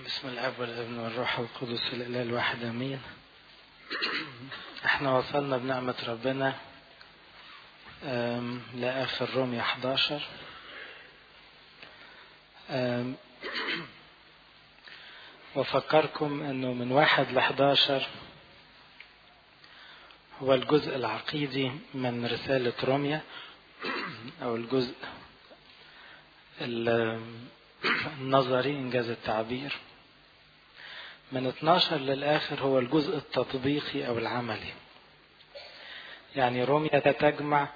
بسم الاب والابن والروح القدس الاله الواحد امين احنا وصلنا بنعمة ربنا أم، لاخر رومية 11 أم، وفكركم انه من واحد ل 11 هو الجزء العقيدي من رسالة روميا او الجزء ال- النظري انجاز التعبير من 12 للآخر هو الجزء التطبيقي أو العملي يعني روميا تجمع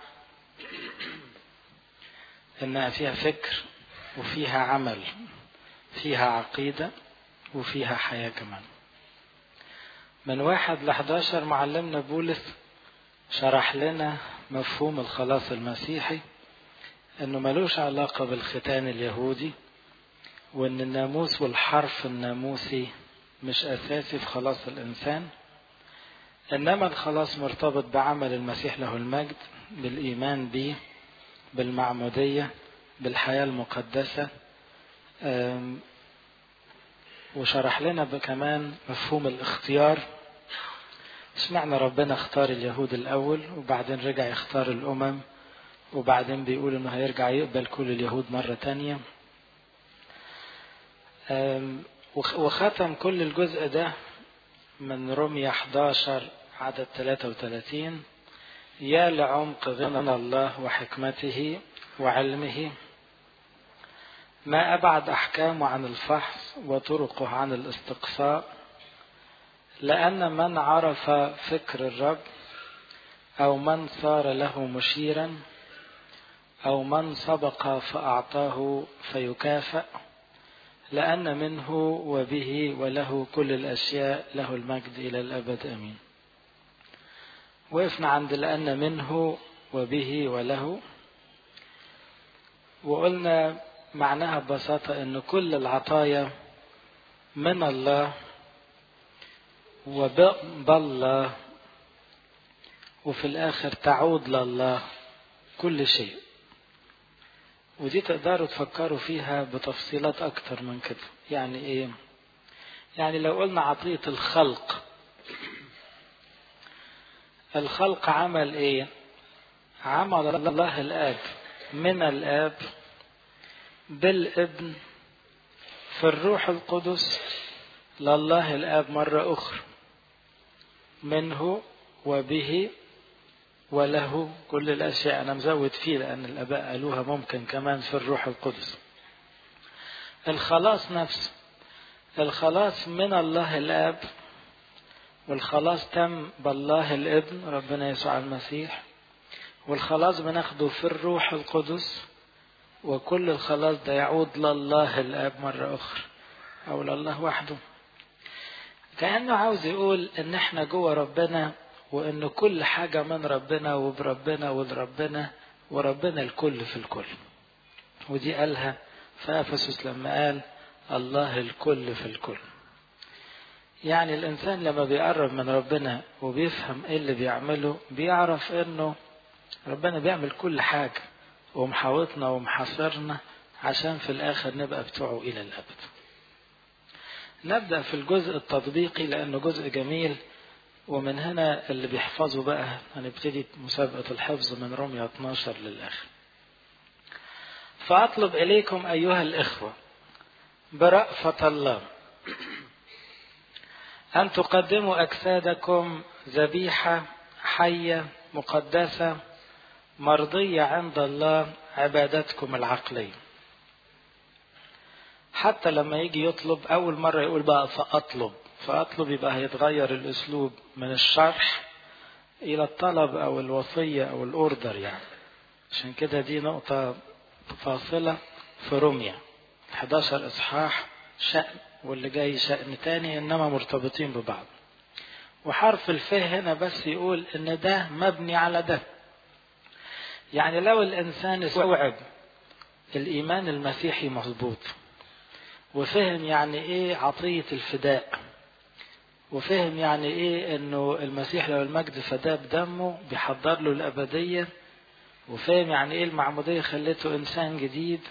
إنها فيها فكر وفيها عمل فيها عقيدة وفيها حياة كمان من واحد ل 11 معلمنا بولس شرح لنا مفهوم الخلاص المسيحي انه ملوش علاقة بالختان اليهودي وان الناموس والحرف الناموسي مش اساسي في خلاص الانسان انما الخلاص مرتبط بعمل المسيح له المجد بالايمان به بالمعمودية بالحياة المقدسة أم، وشرح لنا كمان مفهوم الاختيار اشمعنى ربنا اختار اليهود الاول وبعدين رجع يختار الامم وبعدين بيقول انه هيرجع يقبل كل اليهود مرة تانية أم، وخ- وختم كل الجزء ده من رمية 11 عدد 33 يا لعمق غنى الله وحكمته وعلمه ما أبعد أحكامه عن الفحص وطرقه عن الاستقصاء لأن من عرف فكر الرب أو من صار له مشيرا أو من سبق فأعطاه فيكافأ لأن منه وبه وله كل الأشياء له المجد إلى الأبد أمين وقفنا عند لأن منه وبه وله وقلنا معناها ببساطة أن كل العطايا من الله وبالله وفي الآخر تعود لله كل شيء ودي تقدروا تفكروا فيها بتفصيلات أكتر من كده يعني إيه يعني لو قلنا عطية الخلق الخلق عمل إيه عمل الله الآب من الآب بالابن في الروح القدس لله الآب مرة أخرى منه وبه وله كل الأشياء أنا مزود فيه لأن الآباء قالوها ممكن كمان في الروح القدس الخلاص نفسه الخلاص من الله الآب والخلاص تم بالله الابن ربنا يسوع المسيح والخلاص بناخده في الروح القدس وكل الخلاص ده يعود لله الآب مرة أخرى أو لله وحده كأنه عاوز يقول إن إحنا جوه ربنا وإن كل حاجة من ربنا وبربنا ولربنا وربنا الكل في الكل ودي قالها في أفسس لما قال الله الكل في الكل يعني الإنسان لما بيقرب من ربنا وبيفهم إيه اللي بيعمله بيعرف إنه ربنا بيعمل كل حاجة ومحاوطنا ومحاصرنا عشان في الآخر نبقى بتوعه إلى الأبد نبدأ في الجزء التطبيقي لأنه جزء جميل ومن هنا اللي بيحفظوا بقى هنبتدي مسابقة الحفظ من رمية 12 للآخر فأطلب إليكم أيها الإخوة برأفة الله أن تقدموا أجسادكم ذبيحة حية مقدسة مرضية عند الله عبادتكم العقلية حتى لما يجي يطلب أول مرة يقول بقى فأطلب فأطلب يبقى هيتغير الأسلوب من الشرح إلى الطلب أو الوصية أو الأوردر يعني عشان كده دي نقطة فاصلة في روميا 11 إصحاح شأن واللي جاي شأن تاني إنما مرتبطين ببعض وحرف الف هنا بس يقول إن ده مبني على ده يعني لو الإنسان استوعب الإيمان المسيحي مظبوط وفهم يعني إيه عطية الفداء وفهم يعني إيه إنه المسيح لو المجد فداه بدمه بيحضر له الأبدية وفهم يعني إيه المعمودية خلته إنسان جديد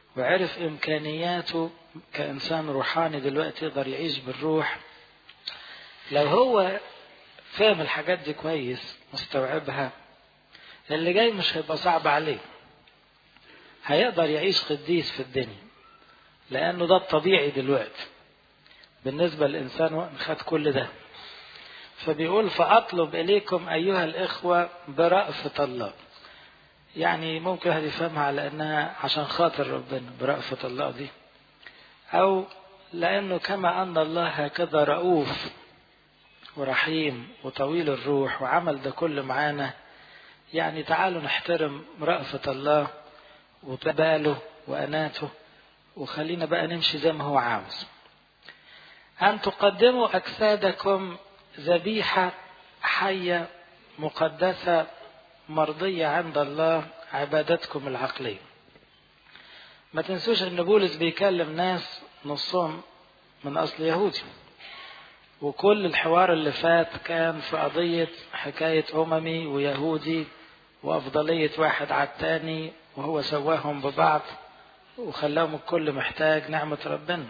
وعرف إمكانياته كإنسان روحاني دلوقتي يقدر يعيش بالروح لو هو فاهم الحاجات دي كويس مستوعبها اللي جاي مش هيبقى صعب عليه هيقدر يعيش قديس في الدنيا لأنه ده الطبيعي دلوقتي بالنسبة للإنسان خد كل ده فبيقول فأطلب إليكم أيها الإخوة برأفة الله يعني ممكن واحد يفهمها على أنها عشان خاطر ربنا برأفة الله دي أو لأنه كما أن الله هكذا رؤوف ورحيم وطويل الروح وعمل ده كله معانا يعني تعالوا نحترم رأفة الله وتباله وأناته وخلينا بقى نمشي زي ما هو عاوز أن تقدموا أجسادكم ذبيحة حية مقدسة مرضية عند الله عبادتكم العقلية ما تنسوش ان بولس بيكلم ناس نصهم من اصل يهودي وكل الحوار اللي فات كان في قضية حكاية أممي ويهودي وأفضلية واحد على التاني وهو سواهم ببعض وخلاهم الكل محتاج نعمة ربنا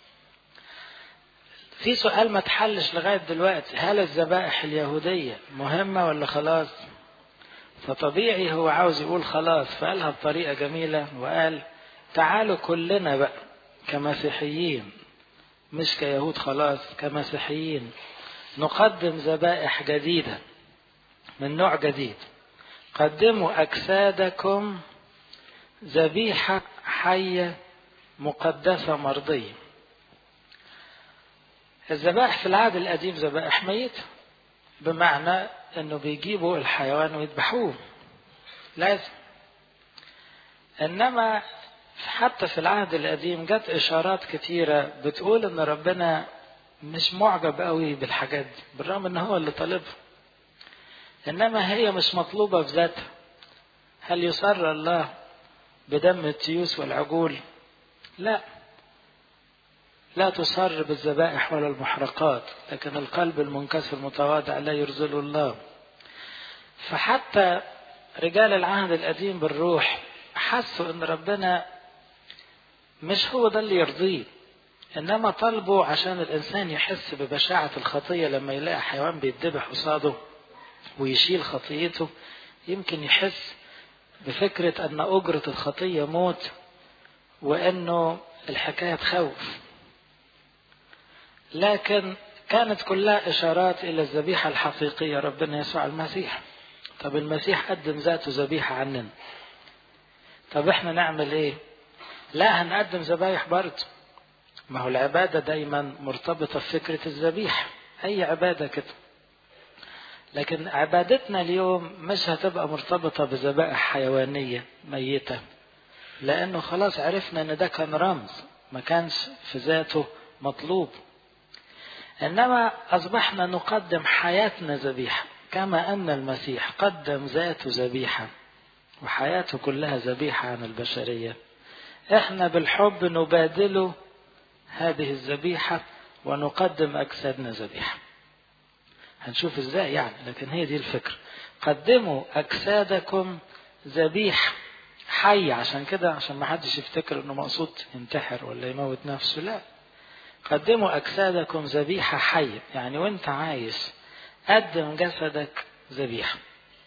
في سؤال ما تحلش لغاية دلوقتي هل الذبائح اليهودية مهمة ولا خلاص فطبيعي هو عاوز يقول خلاص فقالها بطريقة جميلة وقال تعالوا كلنا بقى كمسيحيين مش كيهود خلاص كمسيحيين نقدم ذبائح جديدة من نوع جديد قدموا أجسادكم ذبيحة حية مقدسة مرضية الذبائح في العهد القديم ذبائح ميتة بمعنى انه بيجيبوا الحيوان ويذبحوه لازم انما حتى في العهد القديم جت اشارات كتيرة بتقول ان ربنا مش معجب قوي بالحاجات دي بالرغم ان هو اللي طالبها انما هي مش مطلوبة بذاتها هل يصر الله بدم التيوس والعجول لا لا تصر بالذبائح ولا المحرقات لكن القلب المنكسر المتواضع لا يرزله الله فحتى رجال العهد القديم بالروح حسوا ان ربنا مش هو ده اللي يرضيه انما طلبوا عشان الانسان يحس ببشاعة الخطية لما يلاقي حيوان بيتذبح قصاده ويشيل خطيته يمكن يحس بفكرة ان اجرة الخطية موت وانه الحكاية تخوف لكن كانت كلها إشارات إلى الذبيحة الحقيقية ربنا يسوع المسيح طب المسيح قدم ذاته ذبيحة عننا طب احنا نعمل ايه لا هنقدم ذبايح برضه ما هو العبادة دايما مرتبطة بفكرة الذبيحة أي عبادة كده لكن عبادتنا اليوم مش هتبقى مرتبطة بذبائح حيوانية ميتة لأنه خلاص عرفنا أن ده كان رمز ما كانش في ذاته مطلوب إنما أصبحنا نقدم حياتنا ذبيحة كما أن المسيح قدم ذاته ذبيحة وحياته كلها ذبيحة عن البشرية إحنا بالحب نبادله هذه الذبيحة ونقدم أجسادنا ذبيحة هنشوف إزاي يعني لكن هي دي الفكرة قدموا أجسادكم ذبيحة حي عشان كده عشان ما حدش يفتكر انه مقصود ينتحر ولا يموت نفسه لا قدموا أجسادكم ذبيحة حية يعني وانت عايش قدم جسدك ذبيحة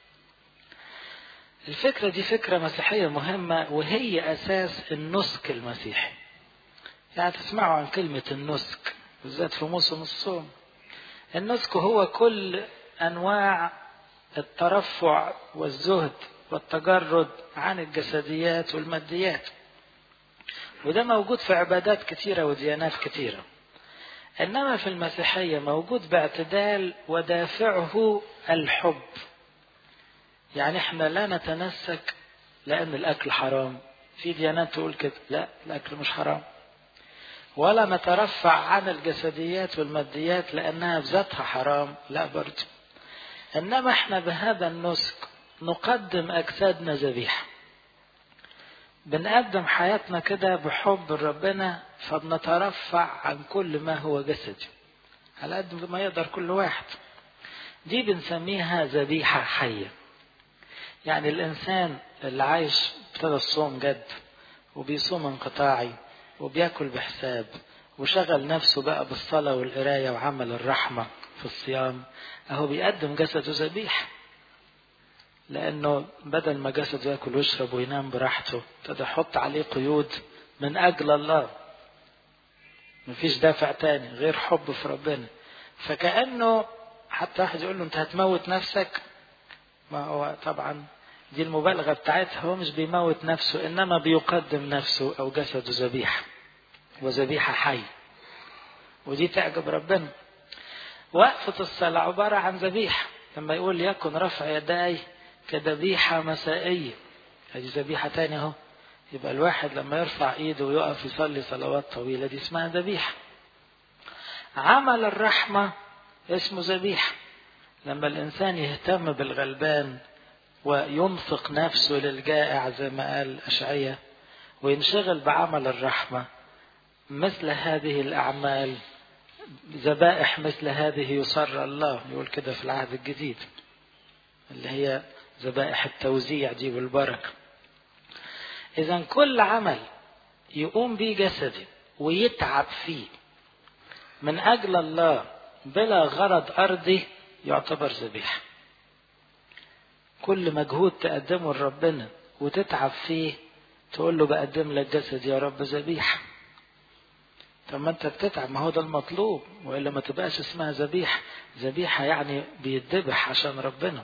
الفكرة دي فكرة مسيحية مهمة وهي أساس النسك المسيحي يعني تسمعوا عن كلمة النسك بالذات في موسم الصوم النسك هو كل أنواع الترفع والزهد والتجرد عن الجسديات والماديات وده موجود في عبادات كثيرة وديانات كثيرة إنما في المسيحية موجود باعتدال ودافعه الحب يعني احنا لا نتنسك لأن الأكل حرام في ديانات تقول كده لا الأكل مش حرام ولا نترفع عن الجسديات والماديات لأنها بذاتها حرام لا برضه إنما احنا بهذا النسك نقدم أجسادنا ذبيحة بنقدم حياتنا كده بحب ربنا فبنترفع عن كل ما هو جسدي على قد ما يقدر كل واحد دي بنسميها ذبيحة حية يعني الإنسان اللي عايش ابتدى الصوم جد وبيصوم انقطاعي وبياكل بحساب وشغل نفسه بقى بالصلاة والقراية وعمل الرحمة في الصيام أهو بيقدم جسده ذبيح لأنه بدل ما جسده ياكل ويشرب وينام براحته ابتدى يحط عليه قيود من أجل الله مفيش دافع تاني غير حب في ربنا فكأنه حتى واحد يقول له أنت هتموت نفسك ما هو طبعا دي المبالغة بتاعتها هو مش بيموت نفسه إنما بيقدم نفسه أو جسده ذبيحة وذبيحة حي ودي تعجب ربنا وقفة الصلاة عبارة عن ذبيحة لما يقول يكن رفع يداي كذبيحة مسائية هذه ذبيحة تانية اهو يبقى الواحد لما يرفع ايده ويقف يصلي صلوات طويلة دي اسمها ذبيحة عمل الرحمة اسمه ذبيحة لما الإنسان يهتم بالغلبان وينفق نفسه للجائع زي ما قال أشعية وينشغل بعمل الرحمة مثل هذه الأعمال ذبائح مثل هذه يسر الله يقول كده في العهد الجديد اللي هي ذبائح التوزيع دي والبركة إذا كل عمل يقوم به جسدي ويتعب فيه من أجل الله بلا غرض أرضي يعتبر ذبيحة كل مجهود تقدمه لربنا وتتعب فيه تقول له بقدم لك جسد يا رب ذبيحة طب ما انت بتتعب ما هو ده المطلوب والا ما تبقاش اسمها ذبيحة ذبيحة يعني بيتذبح عشان ربنا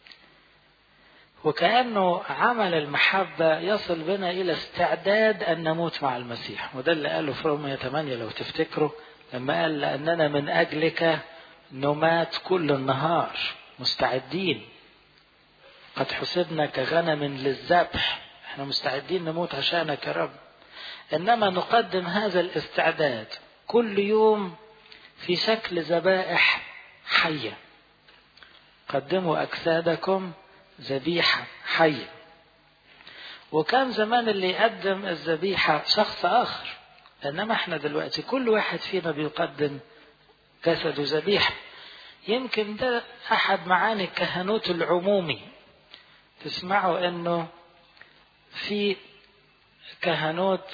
وكأنه عمل المحبة يصل بنا إلى استعداد أن نموت مع المسيح وده اللي قاله في رومية 8 لو تفتكروا لما قال لأننا من أجلك نمات كل النهار مستعدين قد حسبنا كغنم للذبح احنا مستعدين نموت عشانك يا رب انما نقدم هذا الاستعداد كل يوم في شكل ذبائح حيه قدموا اجسادكم ذبيحه حيه وكان زمان اللي يقدم الذبيحه شخص اخر انما احنا دلوقتي كل واحد فينا بيقدم جسده ذبيحه يمكن ده احد معاني الكهنوت العمومي تسمعوا انه في كهنوت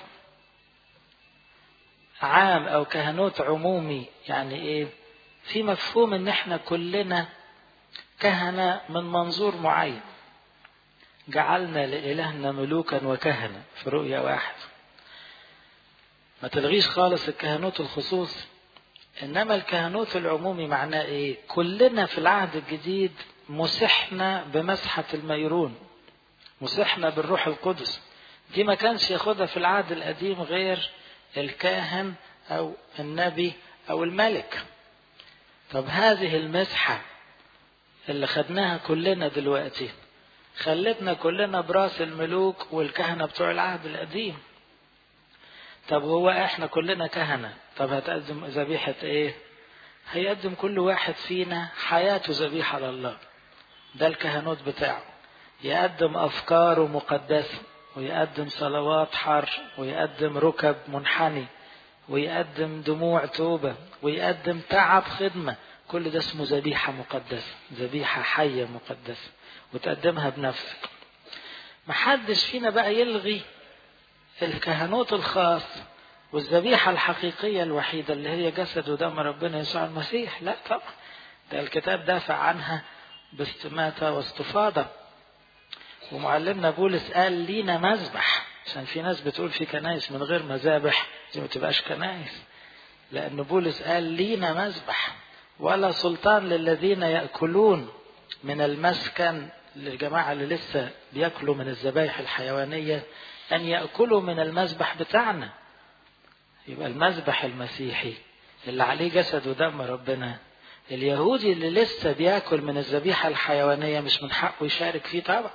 عام او كهنوت عمومي يعني ايه في مفهوم ان احنا كلنا كهنة من منظور معين جعلنا لإلهنا ملوكا وكهنة في رؤية واحد ما تلغيش خالص الكهنوت الخصوصي إنما الكهنوت العمومي معناه إيه كلنا في العهد الجديد مسحنا بمسحة الميرون مسحنا بالروح القدس دي ما كانش ياخدها في العهد القديم غير الكاهن أو النبي أو الملك طب هذه المسحة اللي خدناها كلنا دلوقتي خلتنا كلنا براس الملوك والكهنة بتوع العهد القديم طب هو احنا كلنا كهنة طب هتقدم ذبيحة ايه هيقدم كل واحد فينا حياته ذبيحة لله ده الكهنوت بتاعه يقدم أفكاره مقدسة ويقدم صلوات حر ويقدم ركب منحني ويقدم دموع توبة ويقدم تعب خدمة كل ده اسمه ذبيحة مقدسة ذبيحة حية مقدسة وتقدمها بنفسك محدش فينا بقى يلغي الكهنوت الخاص والذبيحة الحقيقية الوحيدة اللي هي جسد ودم ربنا يسوع المسيح لا طبعا ده الكتاب دافع عنها باستماتة واستفاضة ومعلمنا بولس قال لينا مذبح عشان في ناس بتقول في كنايس من غير مذابح دي ما تبقاش كنايس لأن بولس قال لينا مذبح ولا سلطان للذين يأكلون من المسكن للجماعة اللي لسه بياكلوا من الذبائح الحيوانية أن يأكلوا من المذبح بتاعنا يبقى المذبح المسيحي اللي عليه جسد ودم ربنا اليهودي اللي لسه بياكل من الذبيحة الحيوانية مش من حقه يشارك فيه طبعا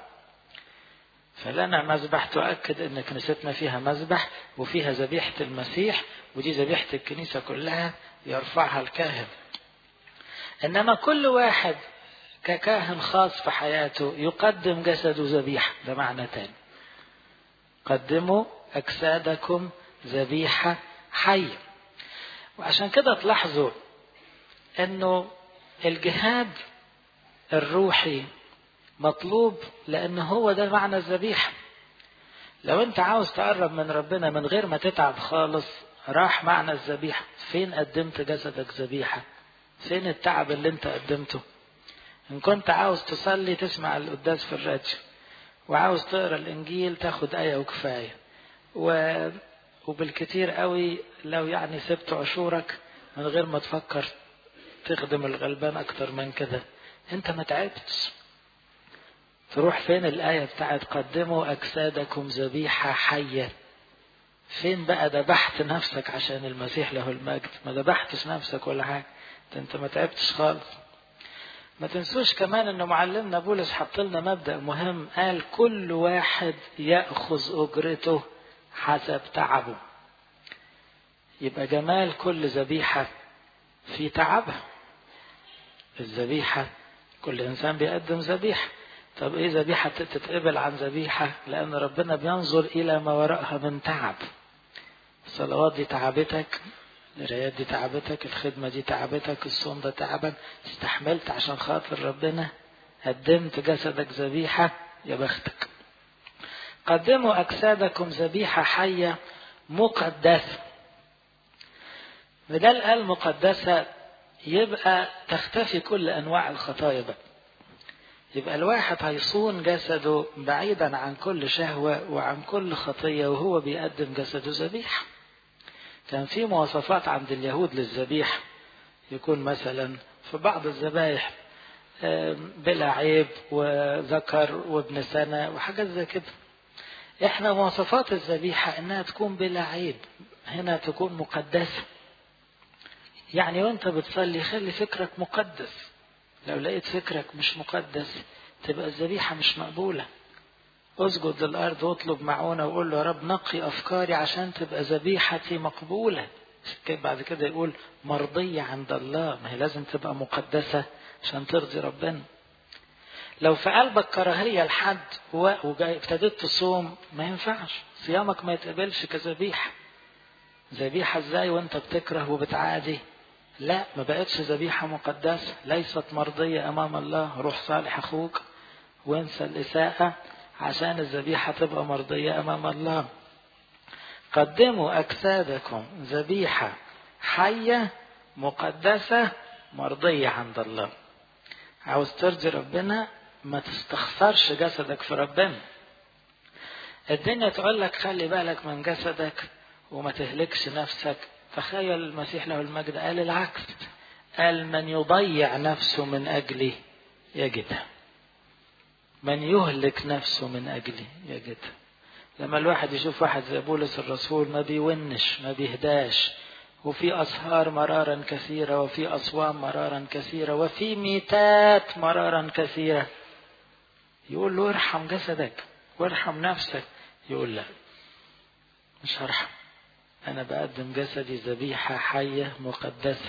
فلنا مذبح تؤكد ان كنيستنا فيها مذبح وفيها ذبيحة المسيح ودي ذبيحة الكنيسة كلها يرفعها الكاهن انما كل واحد ككاهن خاص في حياته يقدم جسده ذبيحة ده معنى تاني قدموا أجسادكم ذبيحة حية وعشان كده تلاحظوا انه الجهاد الروحي مطلوب لان هو ده معنى الذبيحة لو انت عاوز تقرب من ربنا من غير ما تتعب خالص راح معنى الذبيحة فين قدمت جسدك ذبيحة فين التعب اللي انت قدمته ان كنت عاوز تصلي تسمع القداس في الراديو وعاوز تقرا الانجيل تاخد ايه وكفايه و... وبالكتير قوي لو يعني سبت عشورك من غير ما تفكر تخدم الغلبان اكتر من كده انت ما تعبتش تروح فين الآية بتاعت قدموا أجسادكم ذبيحة حية فين بقى ذبحت نفسك عشان المسيح له المجد ما ذبحتش نفسك ولا حاجة انت ما تعبتش خالص ما تنسوش كمان ان معلمنا بولس حط لنا مبدأ مهم قال كل واحد يأخذ أجرته حسب تعبه يبقى جمال كل ذبيحة في تعبها الذبيحة كل إنسان بيقدم ذبيحة طب إيه ذبيحة تتقبل عن ذبيحة لأن ربنا بينظر إلى ما وراءها من تعب الصلوات دي تعبتك القرايات دي تعبتك الخدمة دي تعبتك الصوم ده تعبك استحملت عشان خاطر ربنا قدمت جسدك ذبيحة يا بختك قدموا أجسادكم ذبيحة حية مقدسة بدل قال مقدسة يبقى تختفي كل أنواع الخطايا بقى يبقى الواحد هيصون جسده بعيدا عن كل شهوة وعن كل خطية وهو بيقدم جسده ذبيحة كان في مواصفات عند اليهود للذبيحة يكون مثلا في بعض الذبائح بلا عيب وذكر وابن سنة وحاجات زي كده احنا مواصفات الذبيحة انها تكون بلا عيب هنا تكون مقدسة يعني وانت بتصلي خلي فكرك مقدس لو لقيت فكرك مش مقدس تبقى الذبيحة مش مقبولة اسجد للأرض واطلب معونة وقول له يا رب نقي أفكاري عشان تبقى ذبيحتي مقبولة بعد كده يقول مرضية عند الله ما هي لازم تبقى مقدسة عشان ترضي ربنا لو في قلبك كراهية لحد وابتديت تصوم ما ينفعش صيامك ما يتقبلش كذبيحة ذبيحة ازاي وانت بتكره وبتعادي لا ما بقتش ذبيحة مقدسة ليست مرضية أمام الله روح صالح أخوك وانسى الإساءة عشان الذبيحة تبقى مرضية أمام الله قدموا أجسادكم ذبيحة حية مقدسة مرضية عند الله عاوز ترضي ربنا ما تستخسرش جسدك في ربنا الدنيا تقول لك خلي بالك من جسدك وما تهلكش نفسك تخيل المسيح له المجد قال العكس قال من يضيع نفسه من أجلي يجدها من يهلك نفسه من أجلي يجدها لما الواحد يشوف واحد زي بولس الرسول ما بيونش ما بيهداش وفي أسهار مرارا كثيرة وفي أصوام مرارا كثيرة وفي ميتات مرارا كثيرة يقول له ارحم جسدك وارحم نفسك يقول لا مش هرحم أنا بقدم جسدي ذبيحة حية مقدسة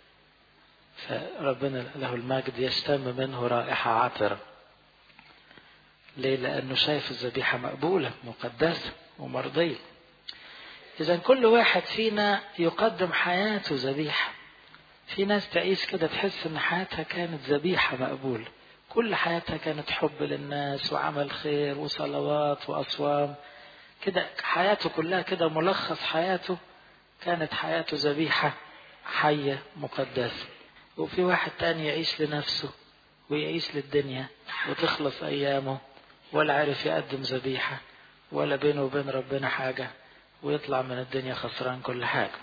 فربنا له المجد يشتم منه رائحة عطرة ليه؟ لأنه شايف الذبيحة مقبولة مقدسة ومرضية إذا كل واحد فينا يقدم حياته ذبيحة في ناس تعيش كده تحس إن حياتها كانت ذبيحة مقبولة كل حياتها كانت حب للناس وعمل خير وصلوات وأصوام كده حياته كلها كده ملخص حياته كانت حياته ذبيحة حية مقدسة وفي واحد تاني يعيش لنفسه ويعيش للدنيا وتخلص أيامه ولا عارف يقدم ذبيحة ولا بينه وبين ربنا حاجة ويطلع من الدنيا خسران كل حاجة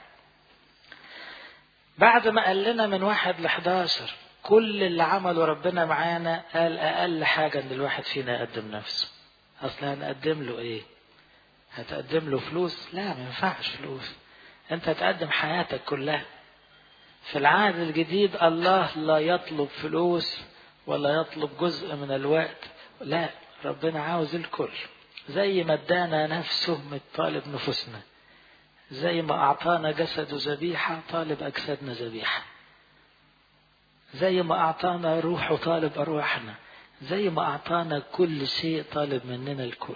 بعد ما قال لنا من واحد لحداشر كل اللي عمله ربنا معانا قال أقل حاجة إن الواحد فينا يقدم نفسه أصل هنقدم له إيه هتقدم له فلوس لا ما ينفعش فلوس انت هتقدم حياتك كلها في العهد الجديد الله لا يطلب فلوس ولا يطلب جزء من الوقت لا ربنا عاوز الكل زي ما ادانا نفسه طالب نفوسنا زي ما اعطانا جسده ذبيحه طالب اجسادنا ذبيحه زي ما اعطانا روحه طالب ارواحنا زي ما اعطانا كل شيء طالب مننا الكل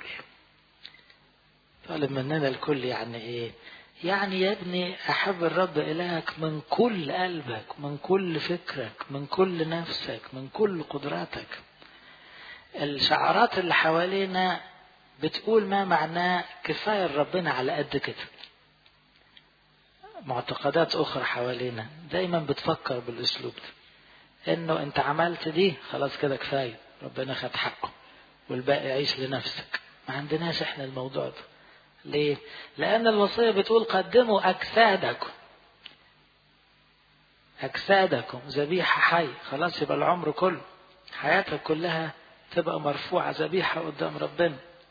طالب مننا الكل يعني ايه يعني يا ابني احب الرب الهك من كل قلبك من كل فكرك من كل نفسك من كل قدراتك الشعارات اللي حوالينا بتقول ما معناه كفاية ربنا على قد كده معتقدات أخرى حوالينا دايما بتفكر بالأسلوب ده إنه أنت عملت دي خلاص كده كفاية ربنا خد حقه والباقي عيش لنفسك ما عندناش احنا الموضوع ده ليه؟ لأن الوصية بتقول قدموا أجسادكم أجسادكم ذبيحة حي خلاص يبقى العمر كله حياتك كلها تبقى مرفوعة ذبيحة قدام ربنا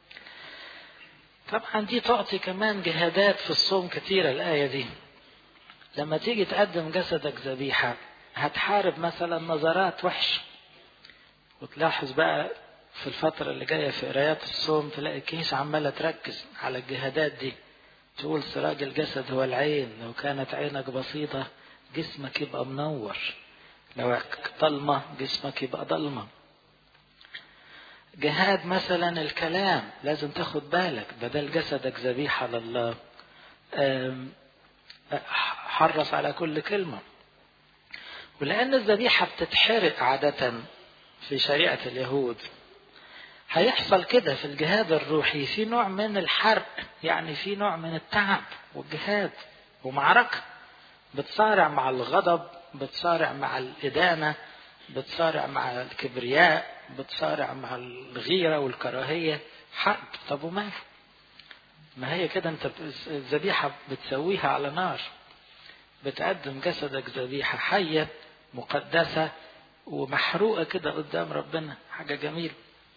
طبعا دي تعطي كمان جهادات في الصوم كتيرة الآية دي لما تيجي تقدم جسدك ذبيحة هتحارب مثلا نظرات وحشة وتلاحظ بقى في الفترة اللي جاية في قرايات الصوم تلاقي الكنيسة عمالة تركز على الجهادات دي تقول سراج الجسد هو العين لو كانت عينك بسيطة جسمك يبقى منور لو ضلمة جسمك يبقى ضلمة جهاد مثلا الكلام لازم تاخد بالك بدل جسدك ذبيحة لله حرص على كل كلمة ولأن الذبيحة بتتحرق عادة في شريعة اليهود هيحصل كده في الجهاد الروحي في نوع من الحرق يعني في نوع من التعب والجهاد ومعركة بتصارع مع الغضب بتصارع مع الإدانة بتصارع مع الكبرياء بتصارع مع الغيرة والكراهية حرب طب وما ما هي كده انت الذبيحة بتسويها على نار بتقدم جسدك ذبيحة حية مقدسة ومحروقة كده قدام ربنا حاجة جميلة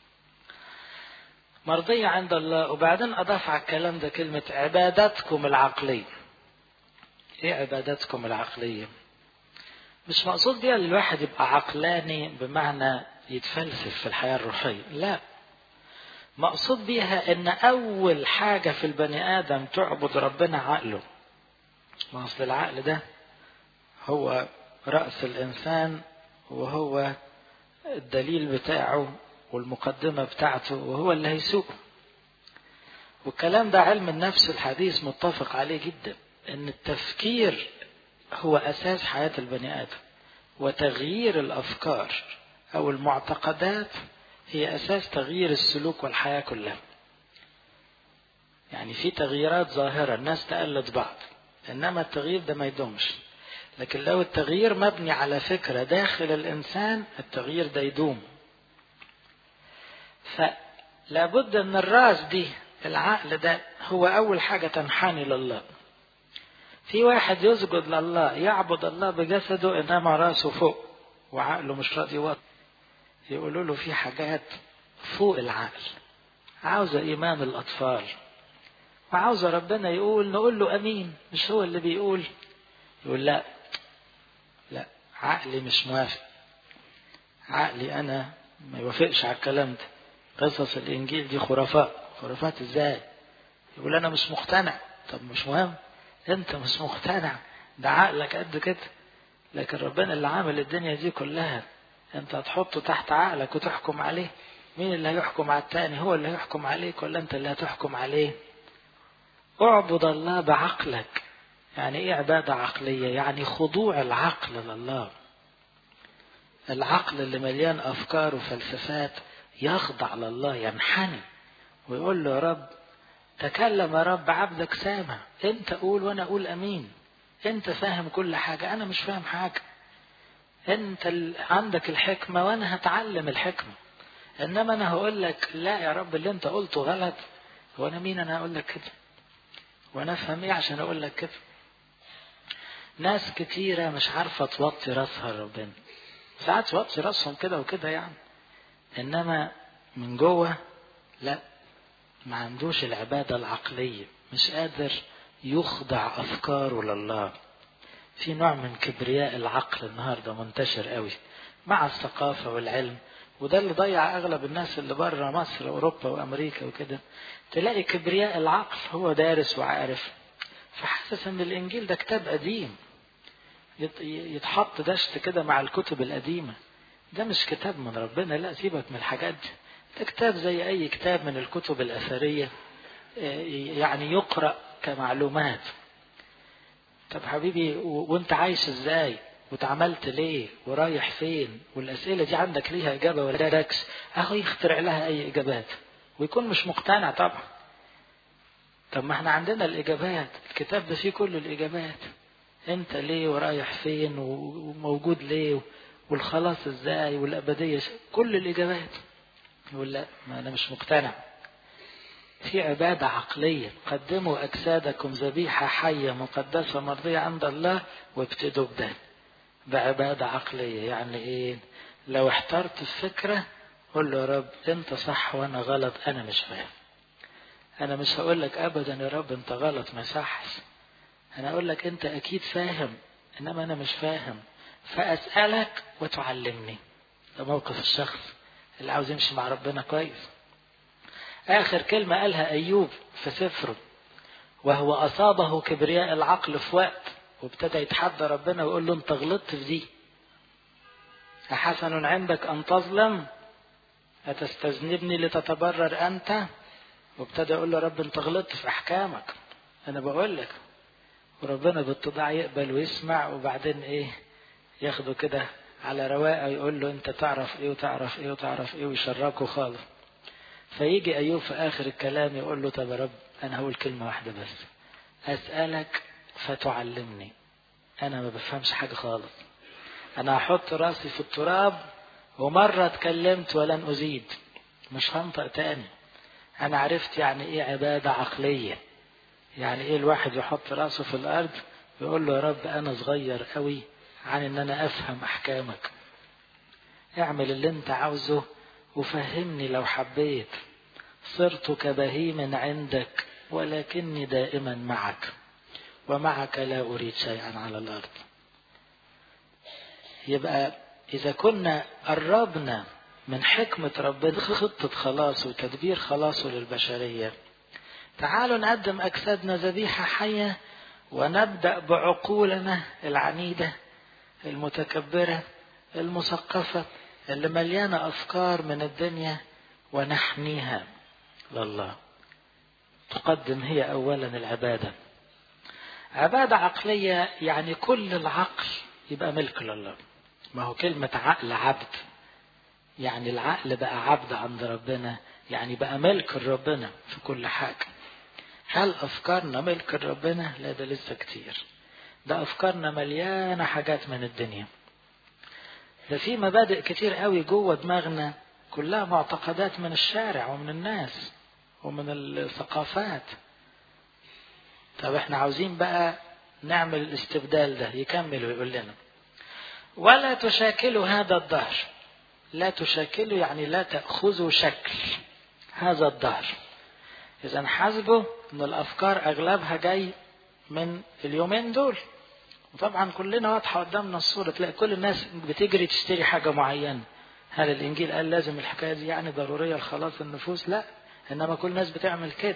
مرضية عند الله وبعدين أضاف على الكلام ده كلمة عباداتكم العقلية إيه عباداتكم العقلية مش مقصود بيها الواحد يبقى عقلاني بمعنى يتفلسف في الحياة الروحية لا مقصود بيها ان اول حاجة في البني ادم تعبد ربنا عقله ما اصل العقل ده هو رأس الانسان وهو الدليل بتاعه والمقدمة بتاعته وهو اللي هيسوقه والكلام ده علم النفس الحديث متفق عليه جدا ان التفكير هو اساس حياة البني ادم وتغيير الافكار او المعتقدات هي اساس تغيير السلوك والحياة كلها يعني في تغييرات ظاهرة الناس تقلد بعض انما التغيير ده ما يدومش لكن لو التغيير مبني على فكرة داخل الانسان التغيير ده يدوم فلابد ان الراس دي العقل ده هو اول حاجة تنحني لله في واحد يسجد لله يعبد الله بجسده انما راسه فوق وعقله مش راضي يوطي يقولوا له في حاجات فوق العقل عاوزة إيمان الأطفال وعاوزة ربنا يقول نقول له أمين مش هو اللي بيقول يقول لا لا عقلي مش موافق عقلي أنا ما يوافقش على الكلام ده قصص الإنجيل دي خرافات خرافات إزاي يقول أنا مش مقتنع طب مش مهم أنت مش مقتنع ده عقلك قد كده لكن ربنا اللي عامل الدنيا دي كلها انت هتحطه تحت عقلك وتحكم عليه مين اللي هيحكم على التاني هو اللي هيحكم عليك ولا انت اللي هتحكم عليه اعبد الله بعقلك يعني ايه عبادة عقلية يعني خضوع العقل لله العقل اللي مليان افكار وفلسفات يخضع لله ينحني ويقول له يا رب تكلم يا رب عبدك سامع انت قول وانا اقول امين انت فاهم كل حاجة انا مش فاهم حاجة انت عندك الحكمة وانا هتعلم الحكمة انما انا هقول لك لا يا رب اللي انت قلته غلط وانا مين انا هقول لك كده وانا افهم ايه عشان اقول لك كده ناس كتيرة مش عارفة توطي راسها لربنا ساعات توطي راسهم كده وكده يعني انما من جوه لا ما عندوش العبادة العقلية مش قادر يخضع افكاره لله في نوع من كبرياء العقل النهارده منتشر قوي مع الثقافه والعلم وده اللي ضيع اغلب الناس اللي بره مصر واوروبا وامريكا وكده تلاقي كبرياء العقل هو دارس وعارف فحاسس ان الانجيل ده كتاب قديم يتحط دشت كده مع الكتب القديمه ده مش كتاب من ربنا لا سيبك من الحاجات دي ده كتاب زي اي كتاب من الكتب الاثريه يعني يقرا كمعلومات طب حبيبي وانت عايش ازاي واتعملت ليه ورايح فين والاسئله دي عندك ليها اجابه ولا ركس اهو يخترع لها اي اجابات ويكون مش مقتنع طبعا طب ما احنا عندنا الإجابات الكتاب ده فيه كل الإجابات انت ليه ورايح فين وموجود ليه والخلاص ازاي والأبدية كل الإجابات يقول لا ما أنا مش مقتنع في عبادة عقلية قدموا أجسادكم ذبيحة حية مقدسة مرضية عند الله وابتدوا بده بعبادة عقلية يعني إيه لو احترت الفكرة قول له يا رب أنت صح وأنا غلط أنا مش فاهم أنا مش هقول لك أبدا يا رب أنت غلط ما صحش أنا أقول لك أنت أكيد فاهم إنما أنا مش فاهم فأسألك وتعلمني ده موقف الشخص اللي عاوز يمشي مع ربنا كويس آخر كلمة قالها أيوب في سفره وهو أصابه كبرياء العقل في وقت وابتدى يتحدى ربنا ويقول له أنت غلطت في دي أحسن عندك أن تظلم أتستذنبني لتتبرر أنت وابتدى يقول له رب أنت غلطت في أحكامك أنا بقول لك وربنا بالتضاع يقبل ويسمع وبعدين إيه ياخده كده على رواقه يقول له أنت تعرف إيه وتعرف إيه وتعرف إيه ويشركه خالص فيجي أيوب في آخر الكلام يقول له طب يا رب أنا هقول كلمة واحدة بس أسألك فتعلمني أنا ما بفهمش حاجة خالص أنا هحط راسي في التراب ومرة اتكلمت ولن أزيد مش هنطق تاني أنا عرفت يعني إيه عبادة عقلية يعني إيه الواحد يحط راسه في الأرض يقول له يا رب أنا صغير قوي عن إن أنا أفهم أحكامك اعمل اللي أنت عاوزه وفهمني لو حبيت صرت كبهيم عندك ولكني دائما معك ومعك لا أريد شيئا على الأرض يبقى إذا كنا قربنا من حكمة ربنا خطة خلاصه وتدبير خلاصه للبشرية تعالوا نقدم أجسادنا ذبيحة حية ونبدأ بعقولنا العنيدة المتكبرة المثقفة اللي مليانة أفكار من الدنيا ونحميها لله تقدم هي أولا العبادة عبادة عقلية يعني كل العقل يبقى ملك لله ما هو كلمة عقل عبد يعني العقل بقى عبد عند ربنا يعني بقى ملك ربنا في كل حاجة هل أفكارنا ملك ربنا؟ لا ده لسه كتير ده أفكارنا مليانة حاجات من الدنيا ده في مبادئ كتير قوي جوه دماغنا كلها معتقدات من الشارع ومن الناس ومن الثقافات طب احنا عاوزين بقى نعمل الاستبدال ده يكمل ويقول لنا ولا تشاكلوا هذا الدهر لا تشاكلوا يعني لا تأخذوا شكل هذا الدهر إذا حاسبوا أن الأفكار أغلبها جاي من اليومين دول وطبعا كلنا واضحة قدامنا الصورة تلاقي كل الناس بتجري تشتري حاجة معينة هل الإنجيل قال لازم الحكاية دي يعني ضرورية لخلاص النفوس لا إنما كل الناس بتعمل كده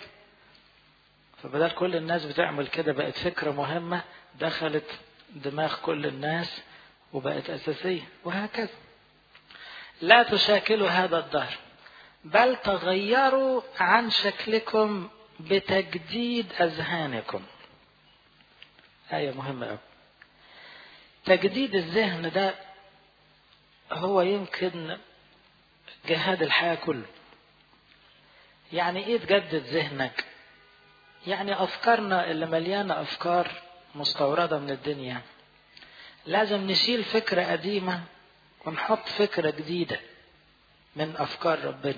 فبدل كل الناس بتعمل كده بقت فكرة مهمة دخلت دماغ كل الناس وبقت أساسية وهكذا لا تشاكلوا هذا الدهر بل تغيروا عن شكلكم بتجديد أذهانكم آية مهمة أوي تجديد الذهن ده هو يمكن جهاد الحياة كله يعني ايه تجدد ذهنك يعني افكارنا اللي مليانة افكار مستوردة من الدنيا لازم نشيل فكرة قديمة ونحط فكرة جديدة من افكار ربنا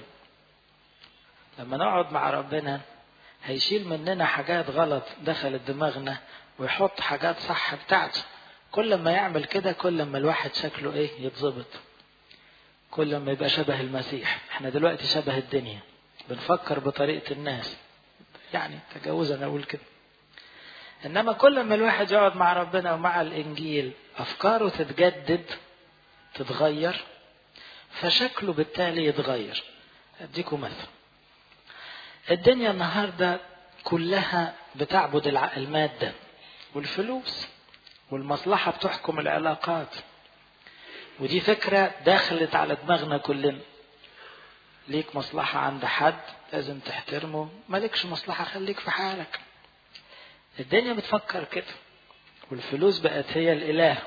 لما نقعد مع ربنا هيشيل مننا حاجات غلط دخلت دماغنا ويحط حاجات صح بتاعته كل ما يعمل كده كل ما الواحد شكله ايه يتظبط كل ما يبقى شبه المسيح احنا دلوقتي شبه الدنيا بنفكر بطريقة الناس يعني تجاوزا اقول كده انما كل ما الواحد يقعد مع ربنا ومع الانجيل افكاره تتجدد تتغير فشكله بالتالي يتغير اديكم مثل الدنيا النهارده كلها بتعبد الماده والفلوس والمصلحة بتحكم العلاقات ودي فكرة دخلت على دماغنا كلنا ليك مصلحة عند حد لازم تحترمه مالكش مصلحة خليك في حالك الدنيا بتفكر كده والفلوس بقت هي الإله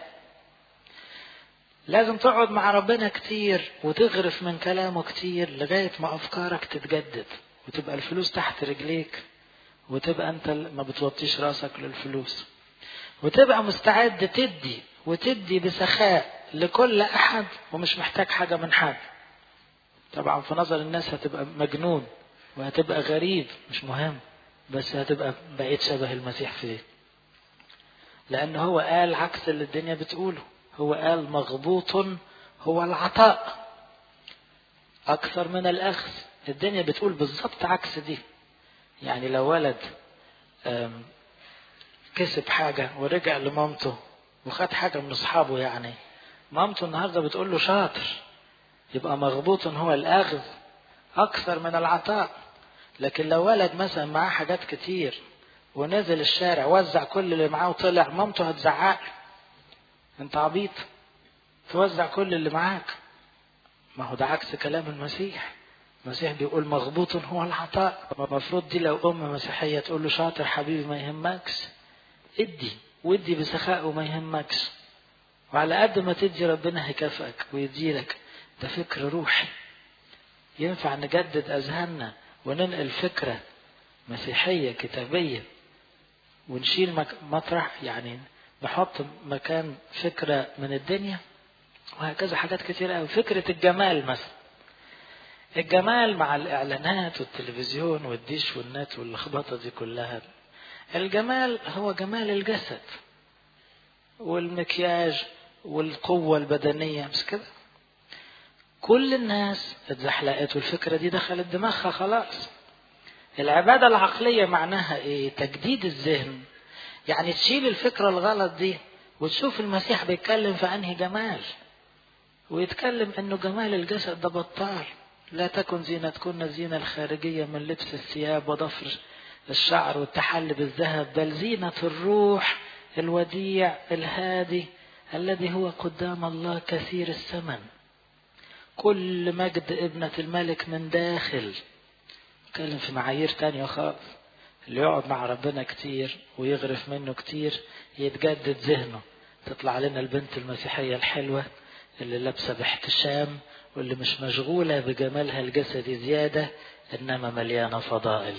لازم تقعد مع ربنا كتير وتغرف من كلامه كتير لغاية ما أفكارك تتجدد وتبقى الفلوس تحت رجليك وتبقى انت ما بتوطيش راسك للفلوس وتبقى مستعد تدي وتدي بسخاء لكل احد ومش محتاج حاجه من حد طبعا في نظر الناس هتبقى مجنون وهتبقى غريب مش مهم بس هتبقى بقيت شبه المسيح في ايه لان هو قال عكس اللي الدنيا بتقوله هو قال مغبوط هو العطاء اكثر من الاخذ الدنيا بتقول بالظبط عكس دي يعني لو ولد كسب حاجة ورجع لمامته وخد حاجة من أصحابه يعني مامته النهاردة بتقول له شاطر يبقى مغبوط هو الأخذ أكثر من العطاء لكن لو ولد مثلا معاه حاجات كتير ونزل الشارع وزع كل اللي معاه وطلع مامته هتزعق انت عبيط توزع كل اللي معاك ما هو ده عكس كلام المسيح المسيح بيقول مغبوط هو العطاء المفروض دي لو ام مسيحيه تقول له شاطر حبيبي ما يهمكش ادي وادي بسخاء وما يهمكش وعلى قد ما تدي ربنا هيكافئك ويديلك ده فكر روحي ينفع نجدد اذهاننا وننقل فكره مسيحيه كتابيه ونشيل مطرح يعني نحط مكان فكره من الدنيا وهكذا حاجات كتير قوي فكره الجمال مثلا الجمال مع الاعلانات والتلفزيون والديش والنت واللخبطه دي كلها الجمال هو جمال الجسد والمكياج والقوة البدنية مش كده كل الناس اتزحلقت والفكرة دي دخلت دماغها خلاص العبادة العقلية معناها ايه تجديد الذهن يعني تشيل الفكرة الغلط دي وتشوف المسيح بيتكلم في انهي جمال ويتكلم انه جمال الجسد ده بطال لا تكن زينتكن الزينة الخارجية من لبس الثياب وضفر الشعر والتحلي بالذهب بل زينة الروح الوديع الهادي الذي هو قدام الله كثير الثمن كل مجد ابنة الملك من داخل اتكلم في معايير تانية خالص اللي يقعد مع ربنا كتير ويغرف منه كتير يتجدد ذهنه تطلع لنا البنت المسيحية الحلوة اللي لابسة باحتشام واللي مش مشغولة بجمالها الجسدي زيادة إنما مليانة فضائل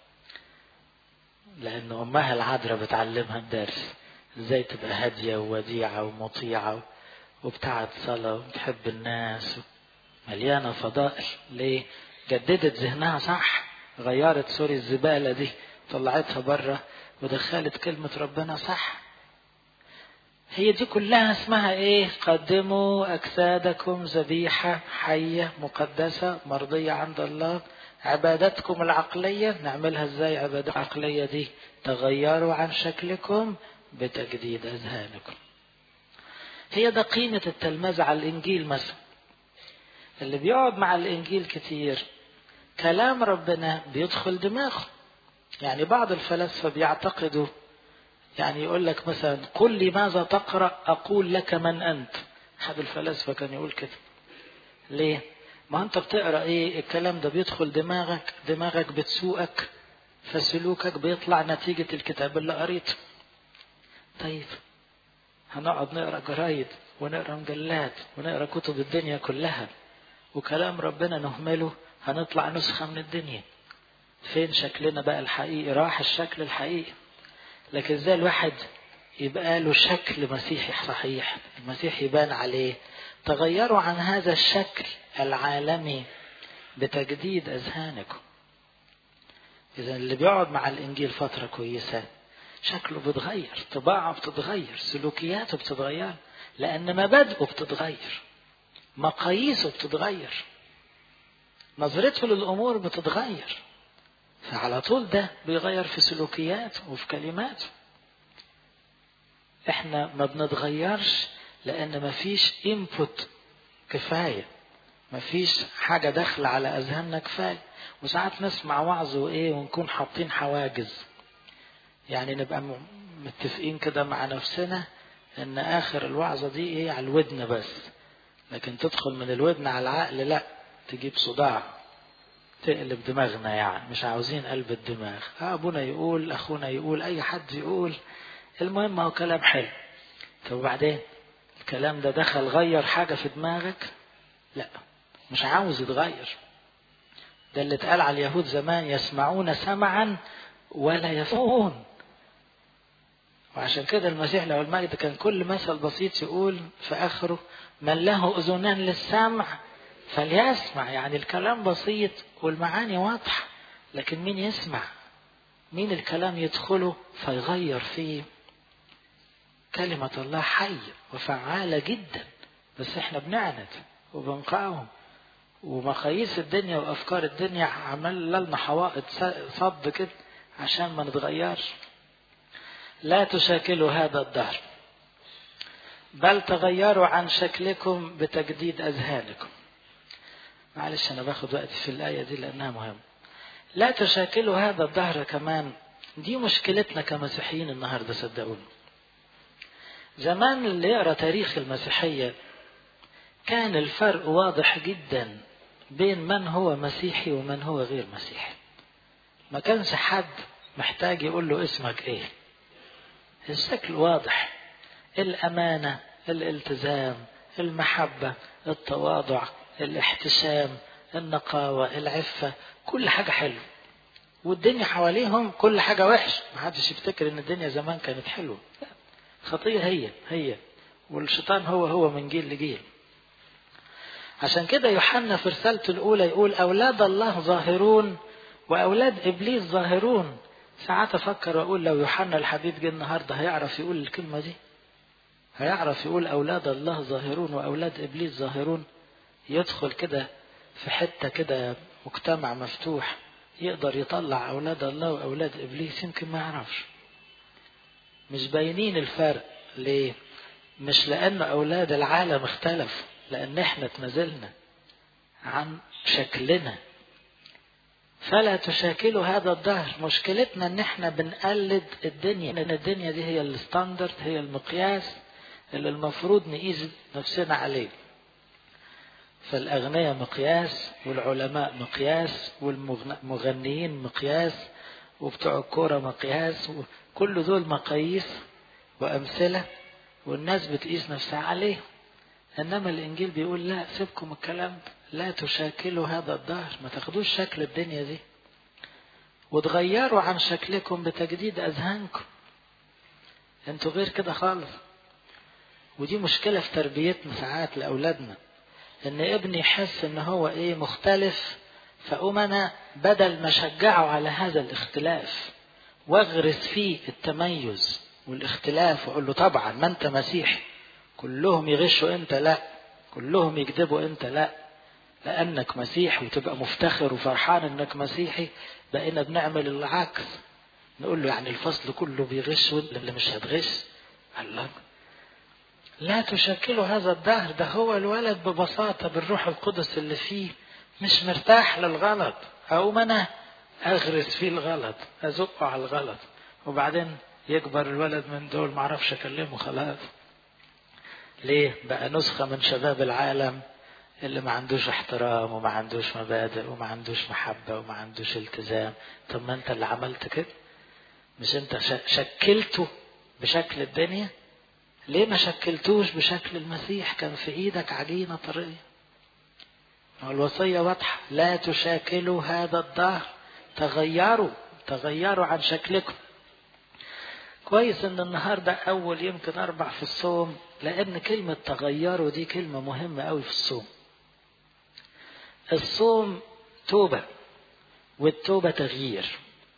لأن أمها العذراء بتعلمها الدرس إزاي تبقى هادية ووديعة ومطيعة وبتاعت صلاة وبتحب الناس مليانة فضائل ليه؟ جددت ذهنها صح غيرت سوري الزبالة دي طلعتها بره ودخلت كلمة ربنا صح هي دي كلها اسمها ايه قدموا اجسادكم ذبيحة حية مقدسة مرضية عند الله عبادتكم العقلية نعملها ازاي عبادة العقلية دي تغيروا عن شكلكم بتجديد اذهانكم هي ده قيمة التلمذة على الانجيل مثلا اللي بيقعد مع الانجيل كتير كلام ربنا بيدخل دماغه يعني بعض الفلاسفة بيعتقدوا يعني يقول لك مثلا قل لي ماذا تقرأ أقول لك من أنت أحد الفلاسفة كان يقول كده ليه ما أنت بتقرأ إيه الكلام ده بيدخل دماغك دماغك بتسوقك فسلوكك بيطلع نتيجة الكتاب اللي قريته طيب هنقعد نقرأ جرايد ونقرأ مجلات ونقرأ كتب الدنيا كلها وكلام ربنا نهمله هنطلع نسخة من الدنيا فين شكلنا بقى الحقيقي راح الشكل الحقيقي لكن ازاي الواحد يبقى له شكل مسيحي صحيح المسيح يبان عليه تغيروا عن هذا الشكل العالمي بتجديد اذهانكم اذا اللي بيقعد مع الانجيل فتره كويسه شكله بيتغير طباعه بتتغير سلوكياته بتتغير لان مبادئه بتتغير مقاييسه بتتغير نظرته للامور بتتغير فعلى طول ده بيغير في سلوكياته وفي كلماته احنا ما بنتغيرش لان مفيش انبوت كفايه مفيش حاجه داخله على اذهاننا كفايه وساعات نسمع وعظ وايه ونكون حاطين حواجز يعني نبقى متفقين كده مع نفسنا ان اخر الوعظه دي ايه على الودن بس لكن تدخل من الودن على العقل لا تجيب صداع تقلب دماغنا يعني مش عاوزين قلب الدماغ ابونا يقول اخونا يقول اي حد يقول المهم هو كلام حلو طب وبعدين الكلام ده دخل غير حاجة في دماغك لا مش عاوز يتغير ده اللي اتقال على اليهود زمان يسمعون سمعا ولا يفقهون وعشان كده المسيح لو المجد كان كل مثل بسيط يقول في آخره من له أذنان للسمع فليسمع يعني الكلام بسيط والمعاني واضحة لكن مين يسمع مين الكلام يدخله فيغير فيه كلمة الله حية وفعالة جدا بس احنا بنعند وبنقاوم ومقاييس الدنيا وافكار الدنيا عمل لنا حوائط صد كده عشان ما نتغيرش لا تشاكلوا هذا الدهر بل تغيروا عن شكلكم بتجديد اذهانكم معلش انا باخد وقتي في الايه دي لانها مهمه لا تشاكلوا هذا الدهر كمان دي مشكلتنا كمسيحيين النهارده صدقوني زمان اللي يقرا تاريخ المسيحيه كان الفرق واضح جدا بين من هو مسيحي ومن هو غير مسيحي ما كانش حد محتاج يقول له اسمك ايه الشكل واضح الامانه الالتزام المحبه التواضع الاحتشام النقاوه العفه كل حاجه حلوه والدنيا حواليهم كل حاجه وحش ما حدش يفتكر ان الدنيا زمان كانت حلوه خطيه هي هي والشيطان هو هو من جيل لجيل عشان كده يوحنا في رسالته الأولى يقول أولاد الله ظاهرون وأولاد إبليس ظاهرون ساعات أفكر وأقول لو يوحنا الحبيب جه النهاردة هيعرف يقول الكلمة دي هيعرف يقول أولاد الله ظاهرون وأولاد إبليس ظاهرون يدخل كده في حتة كده مجتمع مفتوح يقدر يطلع أولاد الله وأولاد إبليس يمكن ما يعرفش مش باينين الفرق ليه مش لأن أولاد العالم اختلفوا لأن احنا اتنزلنا عن شكلنا فلا تشاكلوا هذا الدهر مشكلتنا ان احنا بنقلد الدنيا لان الدنيا دي هي الستاندرد هي المقياس اللي المفروض نقيس نفسنا عليه فالاغنياء مقياس والعلماء مقياس والمغنيين مقياس وبتوع الكوره مقياس كل دول مقاييس وامثله والناس بتقيس نفسها عليه انما الانجيل بيقول لا سيبكم الكلام لا تشاكلوا هذا الدهر ما تاخدوش شكل الدنيا دي وتغيروا عن شكلكم بتجديد اذهانكم انتوا غير كده خالص ودي مشكله في تربيتنا ساعات لاولادنا ان ابني يحس ان هو ايه مختلف فاقوم انا بدل ما اشجعه على هذا الاختلاف واغرس فيه التميز والاختلاف واقول له طبعا ما انت مسيحي كلهم يغشوا انت لا كلهم يكذبوا انت لا لانك مسيحي وتبقى مفتخر وفرحان انك مسيحي بقينا بنعمل العكس نقول له يعني الفصل كله بيغش وانت اللي مش هتغش الله لا تشكلوا هذا الدهر ده هو الولد ببساطة بالروح القدس اللي فيه مش مرتاح للغلط أقوم أنا أغرس فيه الغلط أزقه على الغلط وبعدين يكبر الولد من دول معرفش أكلمه خلاص ليه بقى نسخة من شباب العالم اللي ما عندوش احترام وما عندوش مبادئ وما عندوش محبة وما عندوش التزام طب ما انت اللي عملت كده مش انت شكلته بشكل الدنيا ليه ما شكلتوش بشكل المسيح كان في ايدك عجينة طرية الوصية واضحة لا تشاكلوا هذا الدهر تغيروا تغيروا عن شكلكم كويس ان النهارده اول يمكن اربع في الصوم لان كلمه تغيروا دي كلمه مهمه قوي في الصوم الصوم توبه والتوبه تغيير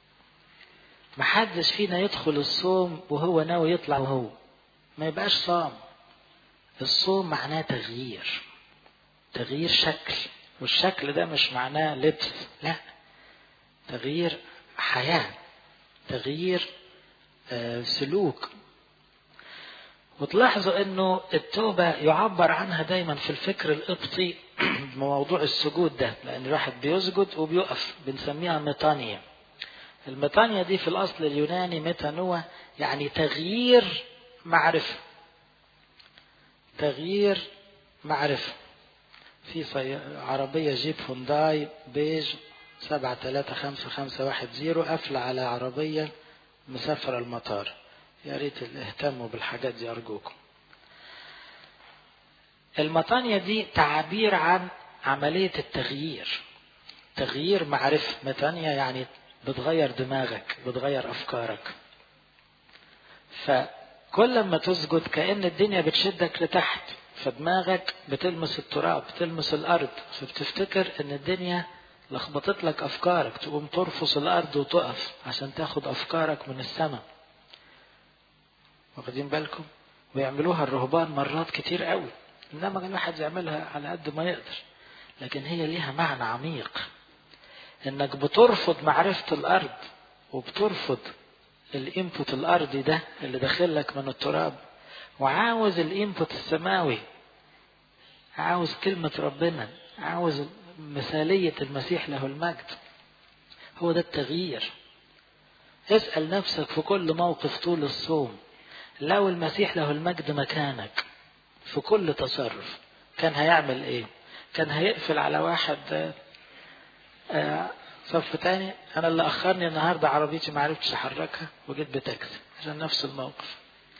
محدش فينا يدخل الصوم وهو ناوي يطلع وهو ما يبقاش صام الصوم معناه تغيير تغيير شكل والشكل ده مش معناه لبس لا تغيير حياه تغيير سلوك وتلاحظوا انه التوبة يعبر عنها دايما في الفكر القبطي بموضوع السجود ده لان الواحد بيسجد وبيقف بنسميها ميطانية الميطانية دي في الاصل اليوناني ميتانوة يعني تغيير معرفة تغيير معرفة في عربية جيب هونداي بيج سبعة تلاتة خمسة خمسة واحد زيرو قافلة على عربية مسافر المطار يا ريت اهتموا بالحاجات دي أرجوكم المطانية دي تعبير عن عملية التغيير تغيير معرفة متانية يعني بتغير دماغك بتغير أفكارك فكل ما تسجد كأن الدنيا بتشدك لتحت فدماغك بتلمس التراب بتلمس الأرض فبتفتكر إن الدنيا لخبطت لك أفكارك تقوم ترفص الأرض وتقف عشان تاخد أفكارك من السماء واخدين بالكم ويعملوها الرهبان مرات كتير قوي إنما الواحد يعملها على قد ما يقدر لكن هي ليها معنى عميق إنك بترفض معرفة الأرض وبترفض الانبوت الأرضي ده اللي داخل لك من التراب وعاوز الانبوت السماوي عاوز كلمة ربنا عاوز مثالية المسيح له المجد هو ده التغيير اسأل نفسك في كل موقف طول الصوم لو المسيح له المجد مكانك في كل تصرف كان هيعمل ايه كان هيقفل على واحد آه صف تاني انا اللي اخرني النهارده عربيتي ما عرفتش احركها وجيت بتاكسي عشان نفس الموقف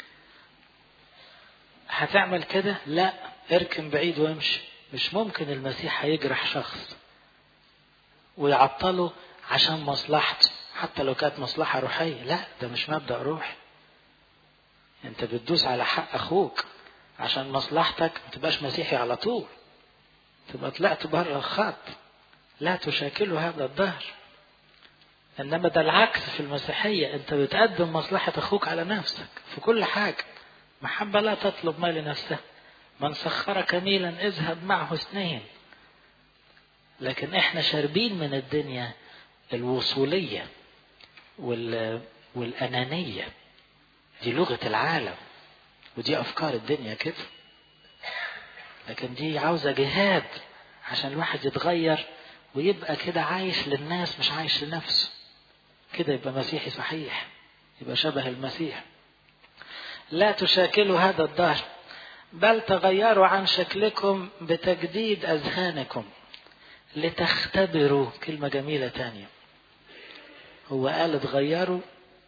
هتعمل كده لا اركن بعيد وامشي مش ممكن المسيح هيجرح شخص ويعطله عشان مصلحته حتى لو كانت مصلحة روحية لا ده مش مبدأ روحي انت بتدوس على حق اخوك عشان مصلحتك ما تبقاش مسيحي على طول تبقى طلعت بره الخط لا تشاكلوا هذا الظهر انما ده العكس في المسيحية انت بتقدم مصلحة اخوك على نفسك في كل حاجة محبة لا تطلب ما لنفسها من سخرك ميلا اذهب معه اثنين لكن احنا شاربين من الدنيا الوصولية وال... والأنانية دي لغة العالم ودي أفكار الدنيا كده لكن دي عاوزة جهاد عشان الواحد يتغير ويبقى كده عايش للناس مش عايش لنفسه كده يبقى مسيحي صحيح يبقى شبه المسيح لا تشاكلوا هذا الدهر بل تغيروا عن شكلكم بتجديد أذهانكم لتختبروا كلمة جميلة تانية هو قال اتغيروا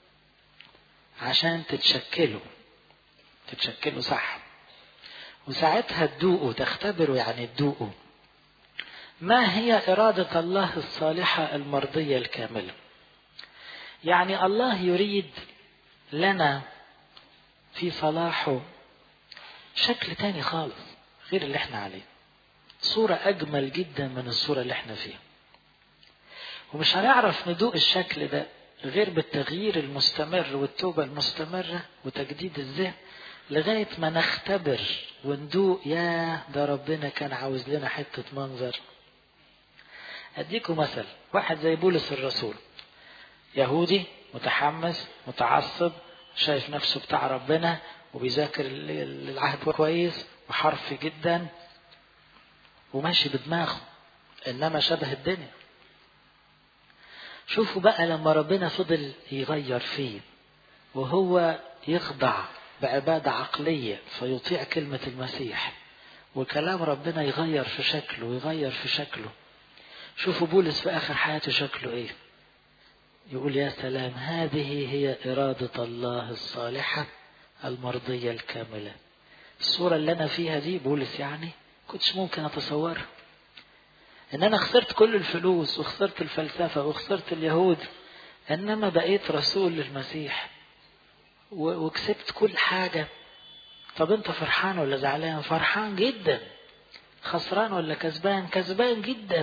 عشان تتشكلوا تتشكلوا صح وساعتها تدوقوا تختبروا يعني تدوقوا ما هي إرادة الله الصالحة المرضية الكاملة يعني الله يريد لنا في صلاحه شكل تاني خالص غير اللي احنا عليه صورة أجمل جدا من الصورة اللي احنا فيها ومش هنعرف ندوق الشكل ده غير بالتغيير المستمر والتوبة المستمرة وتجديد الذهن لغاية ما نختبر وندوق يا ده ربنا كان عاوز لنا حتة منظر أديكم مثل واحد زي بولس الرسول يهودي متحمس متعصب شايف نفسه بتاع ربنا وبيذاكر العهد كويس وحرفي جدا وماشي بدماغه انما شبه الدنيا شوفوا بقى لما ربنا فضل يغير فيه وهو يخضع بعبادة عقلية فيطيع كلمة المسيح وكلام ربنا يغير في شكله ويغير في شكله شوفوا بولس في آخر حياته شكله إيه يقول يا سلام هذه هي إرادة الله الصالحة المرضية الكاملة الصورة اللي أنا فيها دي بولس يعني كنتش ممكن أتصورها إن أنا خسرت كل الفلوس وخسرت الفلسفة وخسرت اليهود إنما بقيت رسول للمسيح وكسبت كل حاجة طب أنت فرحان ولا زعلان؟ فرحان جدا خسران ولا كسبان؟ كسبان جدا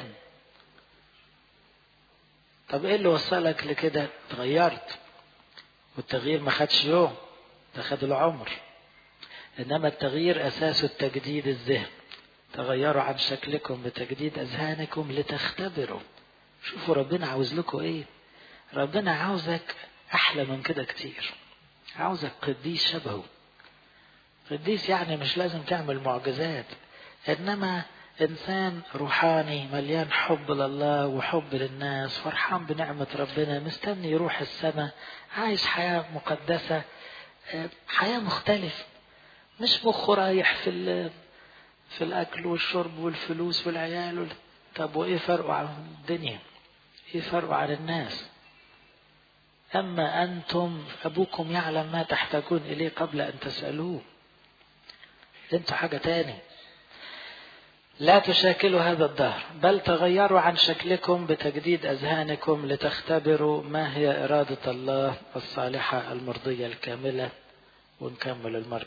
طب ايه اللي وصلك لكده اتغيرت والتغيير ما خدش يوم ده خد العمر انما التغيير اساسه التجديد الذهن تغيروا عن شكلكم بتجديد اذهانكم لتختبروا شوفوا ربنا عاوز لكم ايه ربنا عاوزك احلى من كده كتير عاوزك قديس شبهه قديس يعني مش لازم تعمل معجزات انما إنسان روحاني مليان حب لله وحب للناس فرحان بنعمة ربنا مستني يروح السماء عايش حياة مقدسة حياة مختلفة مش مخه رايح في في الأكل والشرب والفلوس والعيال وال... طب وإيه فرقه عن الدنيا؟ إيه فرقه عن الناس؟ أما أنتم أبوكم يعلم ما تحتاجون إليه قبل أن تسألوه. أنتوا حاجة تاني. لا تشاكلوا هذا الدهر بل تغيروا عن شكلكم بتجديد أذهانكم لتختبروا ما هي إرادة الله الصالحة المرضية الكاملة ونكمل المرة